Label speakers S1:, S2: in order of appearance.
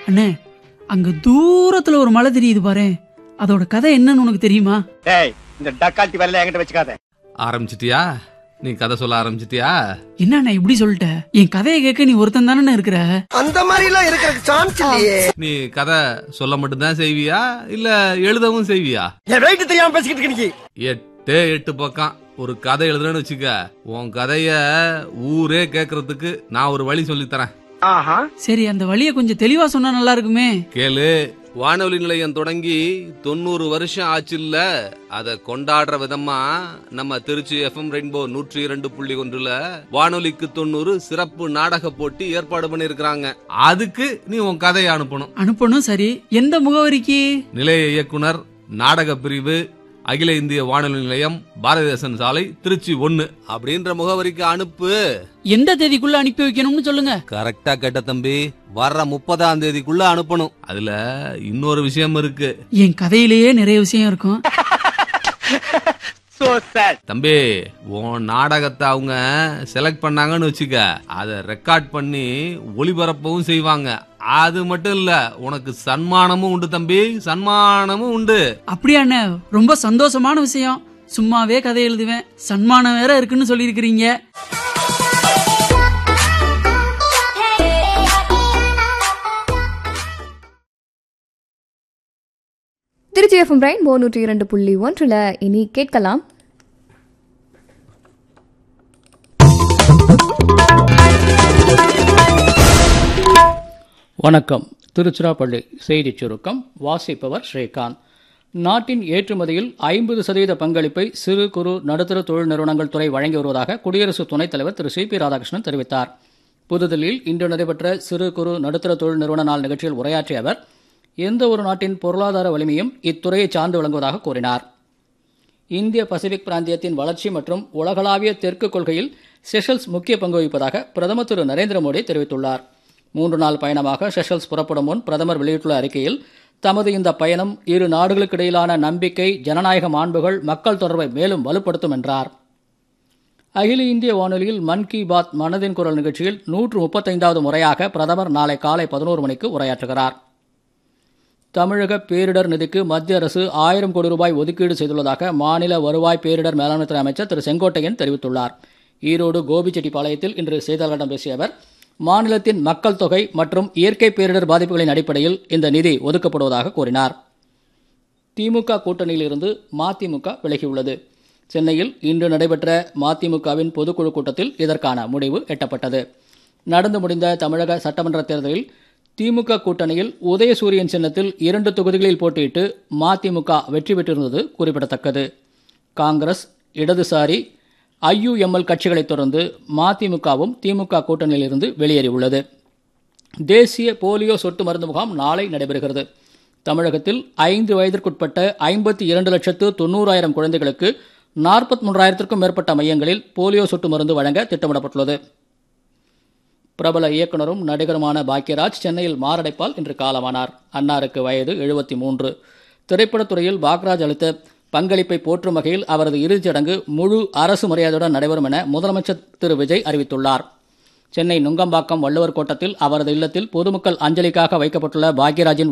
S1: அண்ணே அங்க தூரத்துல ஒரு மலை தெரியுது பாரு அதோட கதை என்னன்னு உனக்கு தெரியுமா
S2: டேய் இந்த டக்கால்ட்டி வேலையில என்கிட்ட வச்சுக்காத
S3: ஆரம்பிச்சிட்டியா நீ கதை சொல்ல ஆரம்பிச்சிட்டியா
S1: என்ன அண்ணா இப்படி சொல்லிட்ட என் கதையை கேட்க நீ ஒருத்தன் தானே இருக்கிற
S4: அந்த மாதிரி எல்லாம் இருக்கிறதுக்கு சான்ஸ் இல்லையே
S3: நீ கதை சொல்ல மட்டும்தான் செய்வியா இல்ல எழுதவும் செய்வியா
S4: என் வெயிட் தெரியாம பேசிக்கிட்டு இருக்க நீ
S3: எட்டே எட்டு பக்கம் ஒரு கதை எழுதுறேன்னு வச்சுக்க உன் கதைய ஊரே கேக்குறதுக்கு நான் ஒரு வழி சொல்லித் தரேன்
S4: ஆஹா
S1: சரி அந்த வழியை கொஞ்சம் தெளிவா சொன்னா நல்லா இருக்குமே
S3: கேளு வானொலி நிலையம் தொடங்கி தொண்ணூறு வருஷம் ஆச்சுல்ல அத கொண்டாடுற விதமா நம்ம திருச்சி எஃப்எம் ரெயின்போ நூற்றி இரண்டு புள்ளி ஒன்றுல வானொலிக்கு தொண்ணூறு சிறப்பு நாடக போட்டி ஏற்பாடு பண்ணிருக்கிறாங்க அதுக்கு நீ உன் கதையை அனுப்பணும்
S1: அனுப்பணும் சரி எந்த முகவரிக்கு
S3: நிலைய இயக்குனர் நாடக பிரிவு அகில இந்திய வானொலி நிலையம் பாரதிதாசன் சாலை திருச்சி ஒன்னு அப்படின்ற முகவரிக்கு அனுப்பு
S1: எந்த தேதிக்குள்ள அனுப்பி வைக்கணும்னு சொல்லுங்க
S3: கரெக்டா கேட்ட தம்பி வர்ற முப்பதாம் தேதிக்குள்ள அனுப்பணும் அதுல இன்னொரு விஷயம் இருக்கு
S1: என் கதையிலேயே நிறைய விஷயம் இருக்கும்
S2: சோ சார்
S3: தம்பி உன் நாடகத்தை அவங்க செலக்ட் பண்ணாங்கன்னு வச்சுக்க அதை ரெக்கார்ட் பண்ணி ஒளிபரப்பவும் செய்வாங்க அது மட்டும் இல்ல உனக்கு சன்மானமும் உண்டு தம்பி சன்மானமும் உண்டு
S1: அப்படியா அண்ணே ரொம்ப சந்தோஷமான விஷயம் சும்மாவே கதை எழுதுவேன் சன்மானம் வேற இருக்குன்னு சொல்லியிருக்கிறீங்க
S5: திருச்சி எஃப்எம் பிரைன் நூற்றி இரண்டு புள்ளி ஒன்றில் இனி கேட்கலாம்
S6: வணக்கம் திருச்சிராப்பள்ளி செய்திச் சுருக்கம் வாசிப்பவர் ஸ்ரீகாந்த் நாட்டின் ஏற்றுமதியில் ஐம்பது சதவீத பங்களிப்பை சிறு குறு நடுத்தர தொழில் நிறுவனங்கள் துறை வழங்கி வருவதாக குடியரசு துணைத் தலைவர் திரு சி பி ராதாகிருஷ்ணன் தெரிவித்தார் புதுதில்லியில் இன்று நடைபெற்ற சிறு குறு நடுத்தர தொழில் நிறுவன நாள் நிகழ்ச்சியில் உரையாற்றிய அவர் எந்த ஒரு நாட்டின் பொருளாதார வலிமையும் இத்துறையை சார்ந்து விளங்குவதாக கூறினார் இந்திய பசிபிக் பிராந்தியத்தின் வளர்ச்சி மற்றும் உலகளாவிய தெற்கு கொள்கையில் செஷல்ஸ் முக்கிய பங்கு வகிப்பதாக பிரதமர் திரு நரேந்திர மோடி தெரிவித்துள்ளார் மூன்று நாள் பயணமாக செஷல்ஸ் புறப்படும் முன் பிரதமர் வெளியிட்டுள்ள அறிக்கையில் தமது இந்த பயணம் இரு நாடுகளுக்கிடையிலான நம்பிக்கை ஜனநாயக மாண்புகள் மக்கள் தொடர்பை மேலும் வலுப்படுத்தும் என்றார் அகில இந்திய வானொலியில் மன் கி பாத் மனதின் குரல் நிகழ்ச்சியில் நூற்று முப்பத்தைந்தாவது முறையாக பிரதமர் நாளை காலை பதினோரு மணிக்கு உரையாற்றுகிறார் தமிழக பேரிடர் நிதிக்கு மத்திய அரசு ஆயிரம் கோடி ரூபாய் ஒதுக்கீடு செய்துள்ளதாக மாநில வருவாய் பேரிடர் மேலாண்மைத்துறை அமைச்சர் திரு செங்கோட்டையன் தெரிவித்துள்ளார் ஈரோடு கோபிச்செட்டிப்பாளையத்தில் இன்று செய்தியாளர்களிடம் பேசிய அவர் மாநிலத்தின் மக்கள் தொகை மற்றும் இயற்கை பேரிடர் பாதிப்புகளின் அடிப்படையில் இந்த நிதி ஒதுக்கப்படுவதாக கூறினார் திமுக கூட்டணியிலிருந்து மதிமுக விலகியுள்ளது சென்னையில் இன்று நடைபெற்ற மதிமுகவின் பொதுக்குழு கூட்டத்தில் இதற்கான முடிவு எட்டப்பட்டது நடந்து முடிந்த தமிழக சட்டமன்ற தேர்தலில் திமுக கூட்டணியில் உதயசூரியன் சின்னத்தில் இரண்டு தொகுதிகளில் போட்டியிட்டு மதிமுக வெற்றி பெற்றிருந்தது குறிப்பிடத்தக்கது காங்கிரஸ் இடதுசாரி ஐயுஎம்எல் கட்சிகளைத் தொடர்ந்து மதிமுகவும் திமுக கூட்டணியிலிருந்து வெளியேறியுள்ளது தேசிய போலியோ சொட்டு மருந்து முகாம் நாளை நடைபெறுகிறது தமிழகத்தில் ஐந்து வயதிற்குட்பட்ட ஐம்பத்தி இரண்டு லட்சத்து தொண்ணூறாயிரம் குழந்தைகளுக்கு நாற்பத்தி மூன்றாயிரத்திற்கும் மேற்பட்ட மையங்களில் போலியோ சொட்டு மருந்து வழங்க திட்டமிடப்பட்டுள்ளது பிரபல இயக்குனரும் நடிகருமான பாக்யராஜ் சென்னையில் மாரடைப்பால் இன்று காலமானார் அன்னாருக்கு வயது எழுபத்தி மூன்று திரைப்படத்துறையில் பாக்யராஜ் அளித்த பங்களிப்பை போற்றும் வகையில் அவரது இறுதிச் சடங்கு முழு அரசு மரியாதையுடன் நடைபெறும் என முதலமைச்சர் திரு விஜய் அறிவித்துள்ளார் சென்னை நுங்கம்பாக்கம் வள்ளுவர் கோட்டத்தில் அவரது இல்லத்தில் பொதுமக்கள் அஞ்சலிக்காக வைக்கப்பட்டுள்ள பாக்யராஜின்